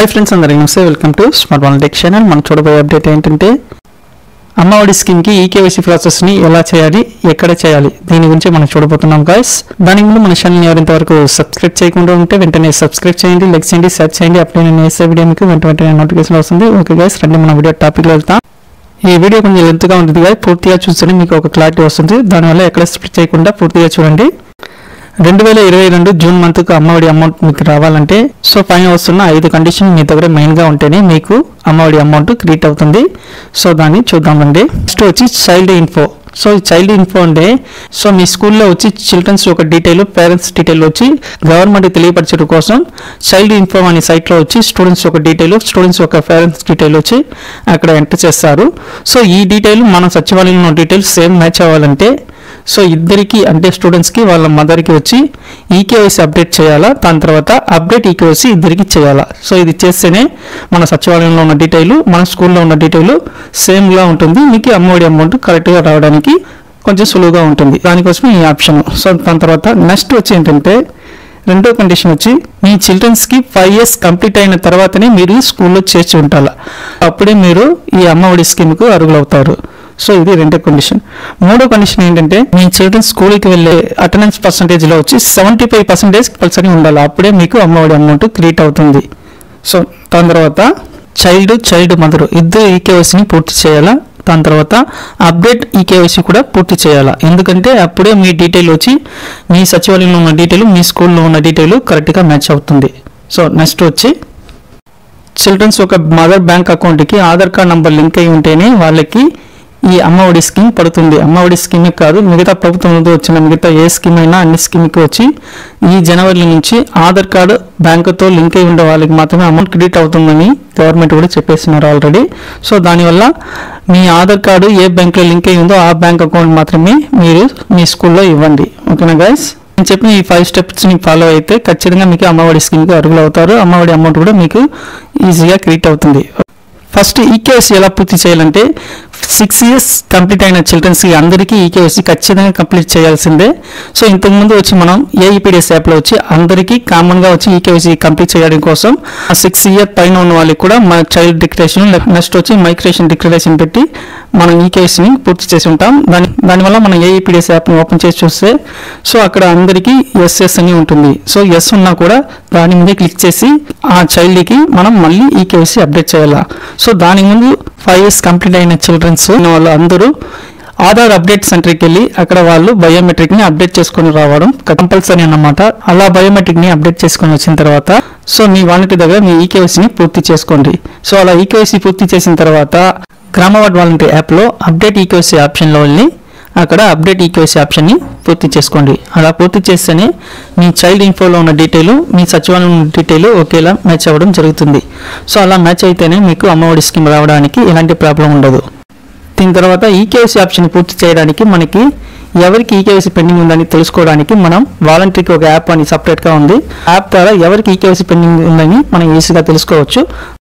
hi friends అందరికీ నమస్తే welcome to smart one tech channel మనం చూడబోయే అప్డేట్ ఏంటంటే అమ్మఒడి స్కీమ్కి ఈకేవైసీ ప్రాసెస్ని ఎలా చేయాలి ఎక్కడ చేయాలి దీని గురించి మనం చూడబోతున్నాం గాయస్ దానికి ముందు మన ఛానల్ని ఎవరింతవరకు సబ్స్క్రైబ్ చేయకుండా ఉంటే వెంటనే సబ్స్క్రైబ్ చేయండి లైక్ చేయండి సెర్చ్ చేయండి అప్పుడే నేను వేసే వీడియో మీకు వెంట వెంటనే నోటిఫికేషన్ వస్తుంది ఓకే గైస్ రండి మన వీడియో టాపిక్లో వెళ్తాం ఈ వీడియో కొంచెం లెంత్గా ఉంటుంది కదా పూర్తిగా చూస్తేనే మీకు ఒక క్లారిటీ వస్తుంది దానివల్ల ఎక్కడ స్ప్లిట్ చేయకుండా పూర్తిగా చూడండి రెండు వేల ఇరవై రెండు జూన్ మంత్కు అమ్మఒడి అమౌంట్ మీకు రావాలంటే సో పైన వస్తున్న ఐదు కండిషన్ మీ దగ్గర మెయిన్గా ఉంటేనే మీకు అమ్మఒడి అమౌంట్ క్రియేట్ అవుతుంది సో దాన్ని చూద్దామండి నెక్స్ట్ వచ్చి చైల్డ్ ఇన్ఫో సో ఈ చైల్డ్ ఇన్ఫో అంటే సో మీ స్కూల్లో వచ్చి చిల్డ్రన్స్ ఒక డీటెయిల్ పేరెంట్స్ డీటెయిల్ వచ్చి గవర్నమెంట్ తెలియపరచడం కోసం చైల్డ్ ఇన్ఫో అనే సైట్లో వచ్చి స్టూడెంట్స్ ఒక డీటెయిల్ స్టూడెంట్స్ ఒక పేరెంట్స్ డీటెయిల్ వచ్చి అక్కడ ఎంటర్ చేస్తారు సో ఈ డీటెయిల్ మన సచివాలయంలో డీటెయిల్ సేమ్ మ్యాచ్ అవ్వాలంటే సో ఇద్దరికి అంటే స్టూడెంట్స్కి వాళ్ళ మదర్కి వచ్చి ఈకేవైసీ అప్డేట్ చేయాలా దాని తర్వాత అప్డేట్ ఈకేవైసీ ఇద్దరికి చేయాలా సో ఇది చేస్తేనే మన సచివాలయంలో ఉన్న డీటెయిల్ మన స్కూల్లో ఉన్న డీటెయిల్ సేమ్గా ఉంటుంది మీకు అమ్మఒడి అమౌంట్ కరెక్ట్గా రావడానికి కొంచెం సులువుగా ఉంటుంది దానికోసం ఈ ఆప్షన్ సో దాని తర్వాత నెక్స్ట్ వచ్చి ఏంటంటే రెండో కండిషన్ వచ్చి మీ చిల్డ్రన్స్కి ఫైవ్ ఇయర్స్ కంప్లీట్ అయిన తర్వాతనే మీరు స్కూల్లో చేర్చి ఉండాలి అప్పుడే మీరు ఈ అమ్మఒడి స్కీమ్కు అర్హులవుతారు సో ఇది రెండో కండిషన్ మూడో కండిషన్ ఏంటంటే మీ చిల్డ్రన్ స్కూల్కి వెళ్ళే అటెండెన్స్ పర్సంటేజ్లో వచ్చి సెవెంటీ ఫైవ్ పర్సెంటేజ్ కంపల్సరీ ఉండాలి అప్పుడే మీకు అమ్మఒడి అమౌంట్ క్రియేట్ అవుతుంది సో దాని తర్వాత చైల్డ్ చైల్డ్ మదర్ ఇద్దరు ఈకేవైసీని పూర్తి చేయాలా దాని తర్వాత అప్డేట్ ఈకేవైసీ కూడా పూర్తి చేయాలా ఎందుకంటే అప్పుడే మీ డీటెయిల్ వచ్చి మీ సచివాలయంలో ఉన్న డీటెయిల్ మీ స్కూల్లో ఉన్న డీటెయిల్ కరెక్ట్గా మ్యాచ్ అవుతుంది సో నెక్స్ట్ వచ్చి చిల్డ్రన్స్ ఒక మదర్ బ్యాంక్ అకౌంట్కి ఆధార్ కార్డ్ నంబర్ లింక్ అయి ఉంటేనే వాళ్ళకి ఈ అమ్మఒడి స్కీమ్ పడుతుంది అమ్మఒడి స్కీమ్ కాదు మిగతా ప్రభుత్వం నుండి వచ్చిన మిగతా ఏ స్కీమ్ అయినా అన్ని స్కీమ్కి వచ్చి ఈ జనవరి నుంచి ఆధార్ కార్డు బ్యాంకుతో లింక్ అయి ఉండే వాళ్ళకి మాత్రమే అమౌంట్ క్రెడిట్ అవుతుందని గవర్నమెంట్ కూడా చెప్పేస్తున్నారు ఆల్రెడీ సో దానివల్ల మీ ఆధార్ కార్డు ఏ బ్యాంక్లో లింక్ అయి ఉందో ఆ బ్యాంక్ అకౌంట్ మాత్రమే మీరు మీ స్కూల్లో ఇవ్వండి ఓకేనా గైస్ నేను చెప్పిన ఈ ఫైవ్ స్టెప్స్ని ఫాలో అయితే ఖచ్చితంగా మీకు అమ్మఒడి స్కీమ్కి అర్హులు అవుతారు అమ్మఒడి అమౌంట్ కూడా మీకు ఈజీగా క్రియేట్ అవుతుంది ఫస్ట్ ఈకేఎస్సీ ఎలా పూర్తి చేయాలంటే సిక్స్ ఇయర్స్ కంప్లీట్ అయిన చిల్డ్రన్స్కి అందరికీ ఈకేఎస్సీ ఖచ్చితంగా కంప్లీట్ చేయాల్సిందే సో ఇంతకుముందు వచ్చి మనం ఏఈపీడిఎస్ యాప్లో వచ్చి అందరికీ కామన్గా వచ్చి ఈకేఎస్సీ కంప్లీట్ చేయడం కోసం సిక్స్ ఇయర్ పైన ఉన్న వాళ్ళకి కూడా మన చైల్డ్ డిక్లరేషన్ నెక్స్ట్ వచ్చి మైగ్రేషన్ డిక్లరేషన్ పెట్టి మనం ఈకేఎస్సీని పూర్తి చేసి ఉంటాం దాని దానివల్ల మనం ఏఈపీడిఎస్ యాప్ని ఓపెన్ చేసి చూస్తే సో అక్కడ అందరికీ ఎస్ఎస్ అని ఉంటుంది సో ఎస్ ఉన్నా కూడా దాని మీద క్లిక్ చేసి ఆ చైల్డ్కి మనం మళ్ళీ ఈకేఎస్సీ అప్డేట్ చేయాలా సో దాని ముందు ఫైవ్ ఇయర్స్ కంప్లీట్ అయిన చిల్డ్రన్స్ వాళ్ళు అందరూ ఆధార్ అప్డేట్ సెంటర్కి వెళ్ళి అక్కడ వాళ్ళు బయోమెట్రిక్ ని అప్డేట్ చేసుకొని రావడం కంపల్సరీ అన్నమాట అలా బయోమెట్రిక్ ని అప్డేట్ చేసుకొని వచ్చిన తర్వాత సో మీ వాలంటీ దగ్గర మీ ఈకేవైసీని పూర్తి చేసుకోండి సో అలా ఈకేవైసీ పూర్తి చేసిన తర్వాత గ్రామవార్డ్ వాలంటీ యాప్లో అప్డేట్ ఈకేవైసీ ఆప్షన్లో వెళ్ళి అక్కడ అప్డేట్ ఈకేవైసీ ఆప్షన్ని పూర్తి చేసుకోండి అలా పూర్తి చేస్తేనే మీ చైల్డ్ ఇన్ఫోలో ఉన్న డీటెయిల్ మీ సచివాలయం ఉన్న డీటెయిల్ ఒకేలా మ్యాచ్ అవ్వడం జరుగుతుంది సో అలా మ్యాచ్ అయితేనే మీకు అమ్మఒడి స్కీమ్ రావడానికి ఎలాంటి ప్రాబ్లం ఉండదు దీని తర్వాత ఈకేవైసీ ఆప్షన్ పూర్తి చేయడానికి మనకి ఎవరికి ఈకేవైసీ పెండింగ్ ఉందని తెలుసుకోవడానికి మనం వాలంటీర్కి ఒక యాప్ అని సపరేట్గా ఉంది యాప్ ద్వారా ఎవరికి ఈకేవైసీ పెండింగ్ ఉందని మనం ఈజీగా తెలుసుకోవచ్చు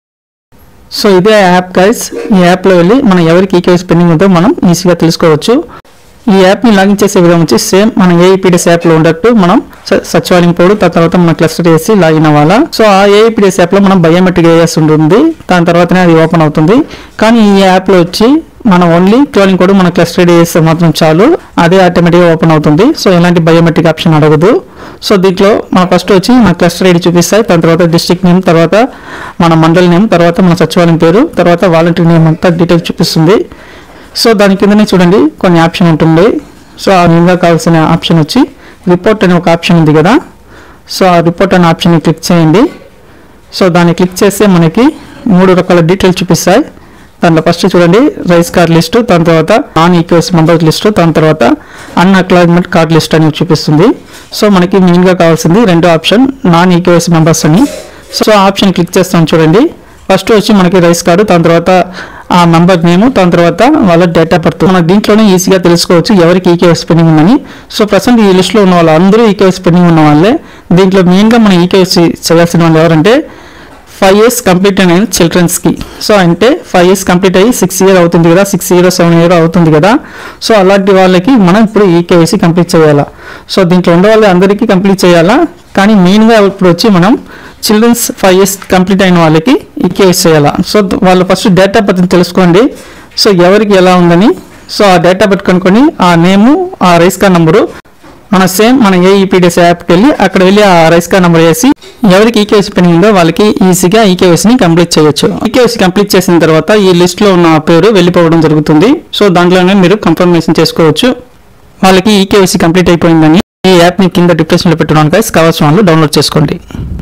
సో ఇదే యాప్ గైస్ ఈ యాప్లో వెళ్ళి మనం ఎవరికి ఈకేవైసీ పెండింగ్ ఉందో మనం ఈజీగా తెలుసుకోవచ్చు ఈ యాప్ని లాగిన్ చేసే విధానం వచ్చి సేమ్ మనం ఏఈపీడిఎస్ యాప్లో ఉన్నట్టు మనం స- సచివాలయం కోడ్ దాని తర్వాత మనం క్లస్టర్ చేసి లాగిన్ అవ్వాలా సో ఆ ఏఈపీడిఎస్ యాప్లో మనం బయోమెట్రిక్ వేయాల్సి ఉంటుంది దాని తర్వాతనే అది ఓపెన్ అవుతుంది కానీ ఈ యాప్లో వచ్చి మనం ఓన్లీ క్లోనింగ్ కోడ్ మన క్లస్టర్ చేస్తే మాత్రం చాలు అదే ఆటోమేటిక్గా ఓపెన్ అవుతుంది సో ఎలాంటి బయోమెట్రిక్ ఆప్షన్ అడగదు సో దీంట్లో మన ఫస్ట్ వచ్చి మన క్లస్టర్ ఐడి చూపిస్తాయి దాని తర్వాత డిస్ట్రిక్ట్ నేమ్ తర్వాత మన మండల్ నేమ్ తర్వాత మన సచివాలయం పేరు తర్వాత వాలంటీర్ నేమ్ అంతా డీటెయిల్స్ చూపిస్తుంది సో దాని కిందనే చూడండి కొన్ని ఆప్షన్ ఉంటుంది సో ఆ మీద కావాల్సిన ఆప్షన్ వచ్చి రిపోర్ట్ అనే ఒక ఆప్షన్ ఉంది కదా సో ఆ రిపోర్ట్ అనే ఆప్షన్ క్లిక్ చేయండి సో దాన్ని క్లిక్ చేస్తే మనకి మూడు రకాల డీటెయిల్స్ చూపిస్తాయి దాంట్లో ఫస్ట్ చూడండి రైస్ కార్డ్ లిస్టు దాని తర్వాత నాన్ ఈక్వల్స్ మెంబర్స్ లిస్టు దాని తర్వాత అన్ అక్లాజ్మెంట్ కార్డ్ లిస్ట్ అని చూపిస్తుంది సో మనకి మెయిన్గా కావాల్సింది రెండో ఆప్షన్ నాన్ ఈక్వల్స్ మెంబర్స్ అని సో ఆ ఆప్షన్ క్లిక్ చేస్తాం చూడండి ఫస్ట్ వచ్చి మనకి రైస్ కార్డు దాని తర్వాత ఆ మెంబర్ నేమ్ దాని తర్వాత వాళ్ళ డేట్ ఆఫ్ బర్త్ మన దీంట్లోనే ఈజీగా తెలుసుకోవచ్చు ఎవరికి ఈకేఎస్ పెండింగ్ ఉందని సో ప్రజెంట్ ఈ లిస్ట్లో ఉన్న వాళ్ళు అందరూ ఈకేఎస్ పెండింగ్ ఉన్న వాళ్ళే దీంట్లో మెయిన్గా మనం ఈకేఎస్ చేయాల్సిన వాళ్ళు ఎవరంటే ఫైవ్ ఇయర్స్ కంప్లీట్ అయిన చిల్డ్రన్స్కి సో అంటే ఫైవ్ ఇయర్స్ కంప్లీట్ అయ్యి సిక్స్ ఇయర్ అవుతుంది కదా సిక్స్ ఇయర్ సెవెన్ ఇయర్ అవుతుంది కదా సో అలాంటి వాళ్ళకి మనం ఇప్పుడు ఈ కేవైసీ కంప్లీట్ చేయాలా సో దీంట్లో ఉండే వాళ్ళు అందరికీ కంప్లీట్ చేయాలా కానీ మెయిన్గా ఇప్పుడు వచ్చి మనం చిల్డ్రన్స్ ఫైవ్ ఇయర్స్ కంప్లీట్ అయిన వాళ్ళకి ఈ కేవైసీ చేయాలా సో వాళ్ళు ఫస్ట్ డేట్ ఆఫ్ బర్త్ తెలుసుకోండి సో ఎవరికి ఎలా ఉందని సో ఆ డేట్ ఆఫ్ బర్త్ కనుక్కొని ఆ నేము ఆ రైస్ కార్డ్ నంబరు మన సేమ్ మన ఏఈపీడిఎస్ యాప్కి వెళ్ళి అక్కడ వెళ్ళి ఆ రైస్ కార్డ్ నెంబర్ వేసి ఎవరికి ఈకేవైసీ పెండింగ్ ఉందో వాళ్ళకి ఈజీగా ఈకేవైసీని కంప్లీట్ చేయొచ్చు ఈకేవైసీ కంప్లీట్ చేసిన తర్వాత ఈ లిస్ట్ లో ఉన్న పేరు వెళ్ళిపోవడం జరుగుతుంది సో దాంట్లోనే మీరు కన్ఫర్మేషన్ చేసుకోవచ్చు వాళ్ళకి ఈకేవైసీ కంప్లీట్ అయిపోయిందని ఈ యాప్ ని కింద డిస్క్రిప్షన్ లో పెట్టడానికి కావాల్సిన వాళ్ళు డౌన్లోడ్ చేసుకోండి